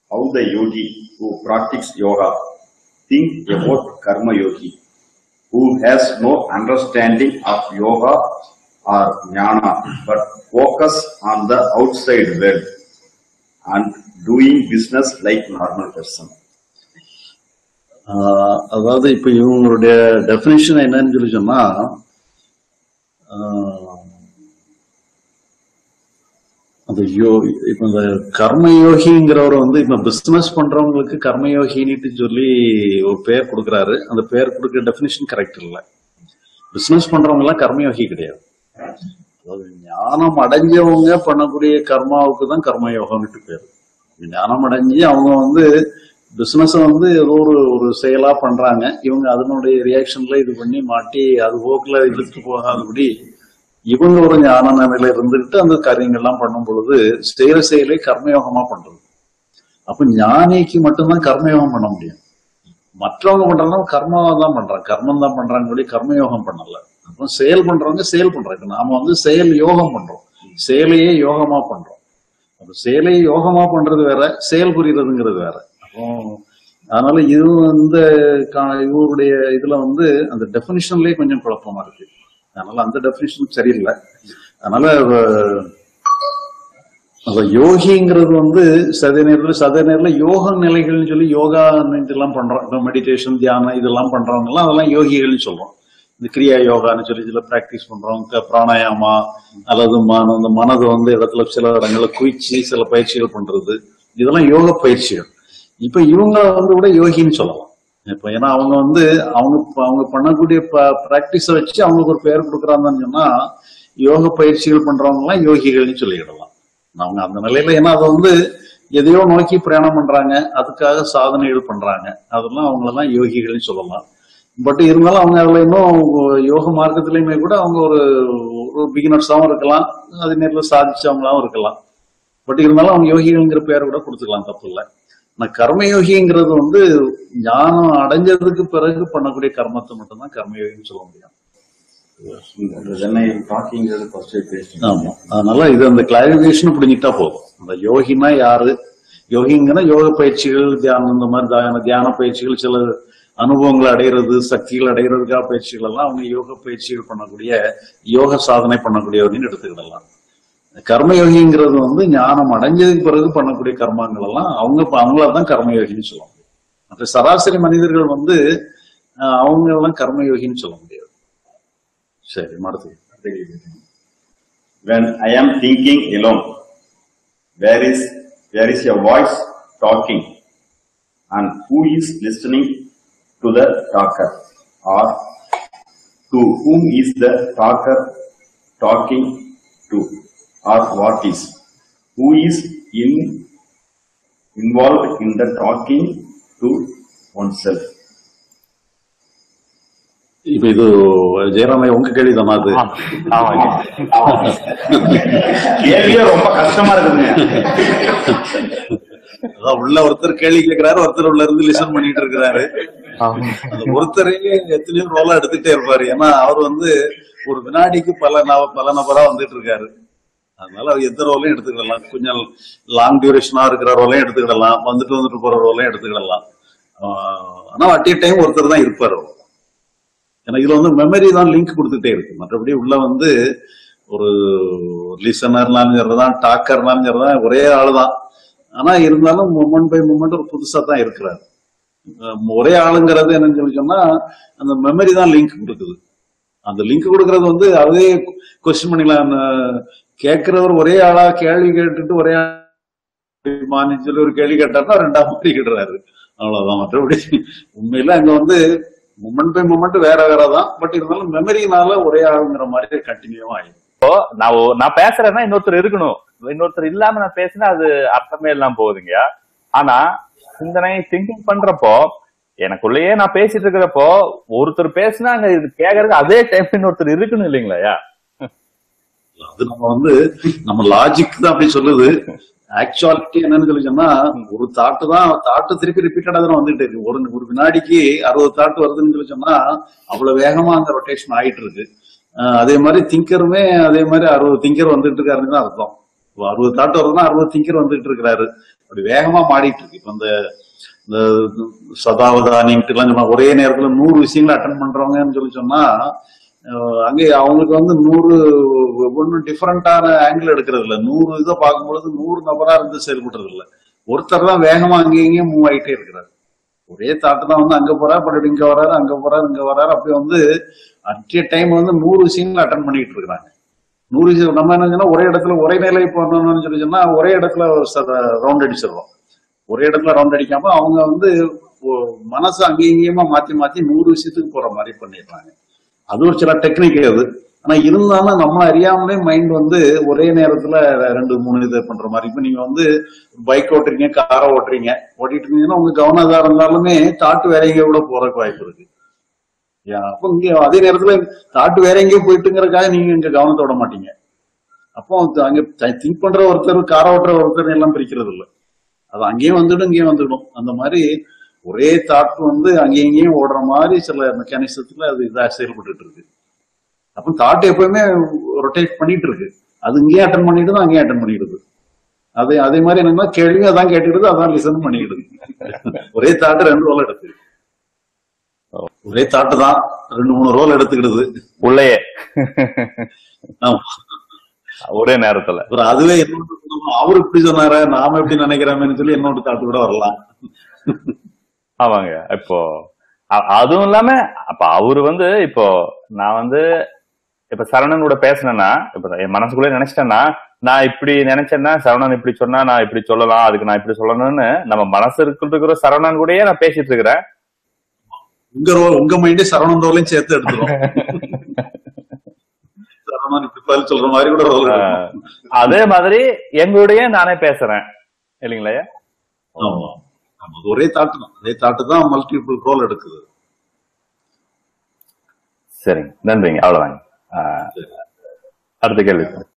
how the yogi who practices yoga think about karma yogi who has no understanding of yoga or jnana but focus on the outside world and doing business like normal person. ஆஹ் அதாவது இப்ப இவங்களுடைய definition என்னன்னு சொல்லி சொன்னா ஆஹ் அந்த யோ இப்ப இந்த கர்மயோகிங்கிறவர் வந்து இப்ப பிசினஸ் பண்றவங்களுக்கு கர்மயோகின்னு சொல்லி ஒரு பேர் கொடுக்கறாரு அந்த பேர் கொடுக்குற டெபினிஷன் கரெக்ட் இல்ல பிசினஸ் பண்றவங்க எல்லாம் கர்மயோகி கிடையாது அதாவது ஞானம் அடைஞ்சவங்க பண்ணக்கூடிய கர்மாவுக்கு தான் கர்மயோகம்னு பேர் ஞானம் அடைஞ்சு அவங்க வந்து பிசினஸ் வந்து ஏதோ ஒரு ஒரு செயலா பண்றாங்க இவங்க அதனுடைய ரியாக்ஷன்ல இது பண்ணி மாட்டி அது போக்குல இழுத்து போகாதபடி இவங்க ஒரு ஞான நிலையில இருந்துகிட்டு அந்த காரியங்கள்லாம் பண்ணும் பொழுது செய்யற செயலை கர்மயோகமா பண்றது அப்ப ஞானிக்கு மட்டும்தான் கர்மயோகம் பண்ண முடியும் மற்றவங்க பண்றதுனா கர்மாவா தான் பண்றாங்க கர்மம் தான் பண்றாங்க சொல்லி கர்மயோகம் பண்ணல அப்போ செயல் பண்றவங்க செயல் பண்றாங்க நாம வந்து செயல் யோகம் பண்றோம் செயலையே யோகமா பண்றோம் அப்ப செயலையே யோகமா பண்றது வேற செயல் புரியுறதுங்கிறது வேற அப்போ அதனால இது இந்த கா- இவருடைய இதுல வந்து அந்த டெபினிஷன்லயே கொஞ்சம் குழப்பமா இருக்கு அதனால அந்த டெபினிஷன் சரியில்லை அதனால அஹ், அப்ப யோகிங்கிறது வந்து சத நேரத்துல சத நேரத்துல யோக நிலைகள்னு சொல்லி யோகா இதெல்லாம் பண்றோம் இப்போ மெடிடேஷன் தியானம் இதெல்லாம் பண்றவங்க எல்லாம் அதெல்லாம் யோகிகள்னு சொல்றோம் இந்த கிரியா யோகான்னு சொல்லி இதுல பிராக்டிஸ் பண்றோம் க- பிராணாயாமா அல்லது மன இந்த மனதை வந்து இடத்துல சில இடங்கள்ல குவிச்சு சில பயிற்சிகள் பண்றது இதெல்லாம் யோக பயிற்சிகள் இப்ப இவங்க வந்து கூட யோகின்னு சொல்லலாம் இப்ப ஏன்னா அவங்க வந்து அவங்க அவங்க பண்ணக்கூடிய பிராக்டிஸ வச்சு அவங்களுக்கு ஒரு பேர் கொடுக்குறாங்கன்னு சொன்னா யோக பயிற்சிகள் பண்றவங்க எல்லாம் யோகிகள்னு சொல்லிக்கிடலாம் அவங்க அந்த நிலையில ஏன்னா அதை வந்து எதையோ நோக்கி பிரயாணம் பண்றாங்க அதுக்காக சாதனைகள் பண்றாங்க அதெல்லாம் அவங்களெல்லாம் யோகிகள்னு சொல்லலாம் பட் இருந்தாலும் அவங்க அதுல இன்னும் யோக மார்க்கத்திலயுமே கூட அவங்க ஒரு ஒரு பிகினர்ஸாவும் இருக்கலாம் அதே நேரத்தில் சாதிச்சவங்களாவும் இருக்கலாம் பட் இருந்தாலும் அவங்க யோகிகள்ங்கிற பேரை கூட கொடுத்துக்கலாம் தப்பு இல்லை ஆனா கர்மயோகிங்கிறது வந்து ஞானம் அடைஞ்சதுக்கு பிறகு பண்ணக்கூடிய கர்மத்தை மட்டும்தான் கர்மயோகின்னு சொல்ல முடியும் When I am talking, the first question. ஆமா அதனால இது அந்த கிளாரிபிகேஷன் புடிஞ்சிட்டா போதும் அந்த யோகினா யாரு யோகிங்கன்னா யோக பயிற்சிகள் தியானம் இந்த மாதிரி தியான தியான பயிற்சிகள் சில அனுபவங்களை அடையிறது சக்திகள் அடையிறதுக்காக பயிற்சிகள் எல்லாம் அவங்க யோக பயிற்சிகள் பண்ணக்கூடிய யோக சாதனை பண்ணக்கூடியவர்னு எடுத்துக்கிடலாம் கர்மயோகிங்கிறது வந்து ஞானம் அடைஞ்சதுக்கு பிறகு பண்ணக்கூடிய கர்மங்கள் எல்லாம் அவங்க அவங்களதான் கர்மயோகின்னு சொல்ல முடியும் மற்ற சராசரி மனிதர்கள் வந்து அஹ், அவங்க எல்லாம் கர்மயோகின்னு சொல்ல முடியாது சரி அடுத்து When I am thinking alone, where is there is a voice talking, and who is listening to the talker, or to whom is the talker talking to, or what is? Who is in involved in the talking to oneself? இப்ப இது ஜெயராமையா உங்க கேள்வி தானா அது ஆமாங்க கேள்வியே ரொம்ப கஷ்டமா இருக்குதுங்க அதான் உள்ள ஒருத்தர் கேள்வி கேட்கிறாரு ஒருத்தர் உள்ள இருந்து லிசன் பண்ணிட்டு இருக்கிறாரு ஆமாங்க. அந்த ஒருத்தரையே எத்தனையோ ரோலா எடுத்துட்டே இருப்பாரு ஏன்னா அவர் வந்து ஒரு வினாடிக்கு பல நப- பல நபரா வந்துட்டு இருக்காரு அதனால அவர் எந்த ரோலையும் எடுத்துக்கிடலாம் கொஞ்சம் லாங் டியூரேஷனா இருக்கிற ரோலையும் எடுத்துக்கிடலாம் வந்துட்டு வந்துட்டு போற ரோலையும் எடுத்துக்கிடலாம் ஆஹ் ஆனா அட் டைம் ஒருத்தர் தான் இருப்பாரு அவர். ஏன்னா இதுல வந்து மெமரி தான் லிங்க் கொடுத்துட்டே இருக்கு மற்றபடி உள்ள வந்து ஒரு லிசனர்னாலும் சரிதான் டாக்கர்னாலும் சரிதான் ஒரே ஆளு தான் ஆனா இருந்தாலும் மூமெண்ட் பை மூமெண்ட் ஒரு புதுசா தான் இருக்கிறாரு அஹ் ஒரே ஆளுங்கிறது என்னன்னு சொல்லி சொன்னா அந்த மெமரி தான் லிங்க் கொடுக்குது அந்த லிங்க் கொடுக்கறது வந்து அதே கொஸ்டின் பண்ணிக்கலாம் அஹ் கேட்கிறவர் ஒரே ஆளா கேள்வி கேட்டுட்டு ஒரே மானின்னு சொல்லி ஒரு கேள்வி கேட்டாருன்னா ரெண்டாம் மாதிரி கேட்டுறாரு அவ்வளவுதான் மற்றபடி உண்மையில அங்க வந்து மூமெண்ட் பை மூமெண்ட் வேற வேற தான் பட் இருந்தாலும் மெமரினால ஒரே ஆளுங்கிற மாதிரி கண்டினியூவா ஆயிடும் இப்போ நான் ஒ- நான் பேசுறேன்னா இன்னொருத்தர் இருக்கணும் இன்னொருத்தர் இல்லாம நான் பேசினா அது அர்த்தமே இல்லாம போகுதுங்கய்யா ஆனா சிந்தனை திங்கிங் பண்றப்போ எனக்குள்ளேயே நான் பேசிட்டு இருக்கிறப்போ ஒருத்தர் பேசினா அங்க இது கேக்குறதுக்கு அதே டைம் இன்னொருத்தர் இருக்கணும் இல்லைங்களாயா அது நம்ம வந்து நம்ம லாஜிக் தான் அப்படி சொல்லுது ஆக்சுவாலிட்டி என்னன்னு சொல்லி சொன்னா ஒரு தாட்டு தான் தாட்டு திருப்பி ரிப்பீட்டடா தான் வந்துட்டு இருக்கு ஒரு ஒரு வினாடிக்கு அறுபது தாட்டு வருதுன்னு சொல்லி சொன்னா அவ்வளவு வேகமா அந்த ரொட்டேஷன் ஆயிட்டு இருக்கு அஹ் அதே மாதிரி திங்கருமே அதே மாதிரி அறுபது திங்கர் வந்துட்டு இருக்காருன்னு தான் அர்த்தம் இப்போ அறுபது தாட்டு வருதுன்னா அறுபது திங்கர் வந்துட்டு இருக்கிறாரு அப்படி வேகமா மாடிட்டு இருக்கு இப்ப இந்த இந்த சதாவதானின்ட்டு எல்லாம் சொன்னா ஒரே நேரத்துல நூறு விஷயங்களை அட்டன் பண்றவங்கன்னு சொல்லி சொன்னா அஹ் அங்கே அவங்களுக்கு வந்து நூறு ஒன்னும் டிஃபரெண்டான ஆங்கிள் எடுக்கிறது இல்ல நூறு இதை பார்க்கும்பொழுது நூறு நபரா இருந்து செயல்படுறது இல்ல ஒருத்தர் தான் வேகமா அங்கேயும் இங்கேயும் மூவ் ஆயிட்டே இருக்கிறாரு ஒரே தாட்டு தான் வந்து அங்க போறாரு பட் இங்க வராரு அங்க போறாரு இங்க வராரு அப்படி வந்து அட் டைம் வந்து நூறு விஷயங்களை அட்டன் பண்ணிட்டு இருக்கிறாங்க நூறு விஷயம் நம்ம என்ன சொன்னா ஒரே இடத்துல ஒரே நிலை போடணும்னு சொல்லி சொன்னா ஒரே இடத்துல ரவுண்ட் அடிச்சிடுறோம் ஒரே இடத்துல ரவுண்ட் அடிக்காம அவங்க வந்து ஒ- மனசு அங்கேயும் இங்கேயுமா மாத்தி மாத்தி நூறு விஷயத்துக்கு போற மாதிரி பண்ணிடுறாங்க அது ஒரு சில டெக்னிக் அது ஆனா இருந்தாலும் நம்ம அறியாமலே மைண்ட் வந்து ஒரே நேரத்துல ரெண்டு மூணு இது பண்ற மாதிரி இப்ப நீங்க வந்து பைக் ஓட்டுறீங்க காரை ஓட்டுறீங்க ஓட்டிட்டு இருந்தீங்கன்னா உங்க கவனம் இதா இருந்தாலுமே தாட்டு வேற எங்கேயோ கூட போறதுக்கு வாய்ப்பு இருக்கு ஏன், அப்போ இங்க அதே நேரத்துல தாட்டு வேற எங்கேயோ போயிட்டுங்கிறதுக்காக நீங்க இங்க கவனத்தை விட மாட்டீங்க அப்போ அது அங்க திங்க் பண்ற ஒருத்தர் காரை ஓட்டுற ஒருத்தர் எல்லாம் பிரிக்கிறது இல்ல அது அங்கேயும் வந்துடும் இங்கேயும் வந்துடும் அந்த மாதிரி ஒரே தாட் வந்து அங்கேயும் இங்கேயும் ஓடுற மாதிரி சில மெக்கானிசத்துல அது இதா செயல்பட்டு இருக்கு அப்ப தாட் எப்பவுமே ரொட்டேட் பண்ணிட்டு இருக்கு அது இங்கேயும் அட்டன் பண்ணிடுது அங்கேயும் அட்டன் பண்ணிடுது அதே அதே மாதிரி என்னன்னா கேள்வி அதான் கேட்டுடுது அதான் லிசன் பண்ணிடுது ஒரே தாட்டு ரெண்டு ரோல் எடுத்து ஒரே தாட்டு தான் ரெண்டு மூணு ரோல் எடுத்துக்கிடுது உள்ளேயே ஆமா. ஒரே நேரத்துல அப்புறம் அதுவே இன்னொரு சொல்லணும், அவரு இப்படி சொன்னாரு நாம எப்படி நினைக்கிறோமேன்னு சொல்லி இன்னொரு தாட்டு கூட வரலாம் ஆமாங்க இப்போ அ- அதுவும் இல்லாம அப்ப அவரு வந்து இப்போ நான் வந்து இப்ப சரவணன் கூட பேசினேன்னா இப்ப என் மனசுக்குள்ளே நினைச்சிட்டேன்னா நான் இப்படி நினைச்சேன்னா சரவணன் இப்படி சொன்னா நான் இப்படி சொல்லலாம் அதுக்கு நான் இப்படி சொல்லணும்னு நம்ம மனசு இருக்கிற சரவணன் கூடயே நான் பேசிட்டு இருக்கிறேன் உங்க ரோல் உங்க மைண்டே சரவணன் ரோலையும் சேர்த்து எடுத்துரும் சரவணன் இப்படி பதில் சொல்ற மாதிரி கூட ரோல் ஆஹ், அதே மாதிரி எங்களுடைய நானே பேசுறேன் இல்லைங்களா ஆமா ஆமா, அது ஒரே தாட்டு தான் ஒரே தாட்டு தான் மல்டிபிள் ரோல் எடுக்குது சரிங்க நன்றிங்க அவ்வளவுதாங்க ஆஹ், அடுத்த கேள்வி